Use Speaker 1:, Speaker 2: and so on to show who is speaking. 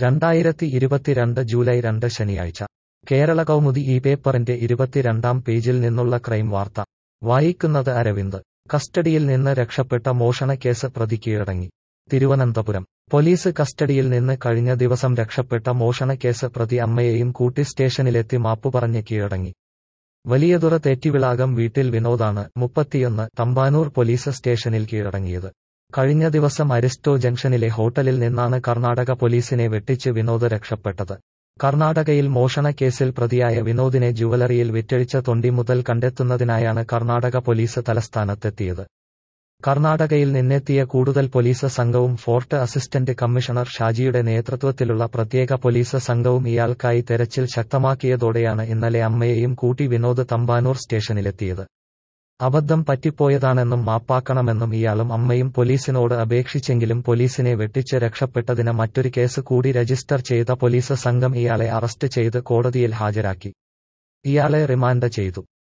Speaker 1: രണ്ടായിരത്തി ഇരുപത്തിരണ്ട് ജൂലൈ രണ്ട് ശനിയാഴ്ച കേരള കൗമുദി ഈ പേപ്പറിന്റെ ഇരുപത്തിരണ്ടാം പേജിൽ നിന്നുള്ള ക്രൈം വാർത്ത വായിക്കുന്നത് അരവിന്ദ് കസ്റ്റഡിയിൽ നിന്ന് രക്ഷപ്പെട്ട മോഷണക്കേസ് പ്രതി കീഴടങ്ങി തിരുവനന്തപുരം പോലീസ് കസ്റ്റഡിയിൽ നിന്ന് കഴിഞ്ഞ ദിവസം രക്ഷപ്പെട്ട മോഷണക്കേസ് പ്രതി അമ്മയെയും കൂട്ടി സ്റ്റേഷനിലെത്തി മാപ്പുപറഞ്ഞ് കീഴടങ്ങി വലിയതുറ തെറ്റിവിളാകം വീട്ടിൽ വിനോദാണ് മുപ്പത്തിയൊന്ന് തമ്പാനൂർ പോലീസ് സ്റ്റേഷനിൽ കീഴടങ്ങിയത് കഴിഞ്ഞ ദിവസം അരിസ്റ്റോ ജംഗ്ഷനിലെ ഹോട്ടലിൽ നിന്നാണ് കർണാടക പോലീസിനെ വെട്ടിച്ച് വിനോദ് രക്ഷപ്പെട്ടത് കർണാടകയിൽ മോഷണക്കേസിൽ പ്രതിയായ വിനോദിനെ ജുവലറിയിൽ വിറ്റഴിച്ച തൊണ്ടി മുതൽ കണ്ടെത്തുന്നതിനായാണ് കർണാടക പോലീസ് തലസ്ഥാനത്തെത്തിയത് കർണാടകയിൽ നിന്നെത്തിയ കൂടുതൽ പോലീസ് സംഘവും ഫോർട്ട് അസിസ്റ്റന്റ് കമ്മീഷണർ ഷാജിയുടെ നേതൃത്വത്തിലുള്ള പ്രത്യേക പോലീസ് സംഘവും ഇയാൾക്കായി തെരച്ചിൽ ശക്തമാക്കിയതോടെയാണ് ഇന്നലെ അമ്മയെയും കൂട്ടി വിനോദ് തമ്പാനൂർ സ്റ്റേഷനിലെത്തിയത് അബദ്ധം പറ്റിപ്പോയതാണെന്നും മാപ്പാക്കണമെന്നും ഇയാളും അമ്മയും പോലീസിനോട് അപേക്ഷിച്ചെങ്കിലും പോലീസിനെ വെട്ടിച്ച് രക്ഷപ്പെട്ടതിന് മറ്റൊരു കേസ് കൂടി രജിസ്റ്റർ ചെയ്ത പോലീസ് സംഘം ഇയാളെ അറസ്റ്റ് ചെയ്ത് കോടതിയിൽ ഹാജരാക്കി ഇയാളെ റിമാൻഡ് ചെയ്തു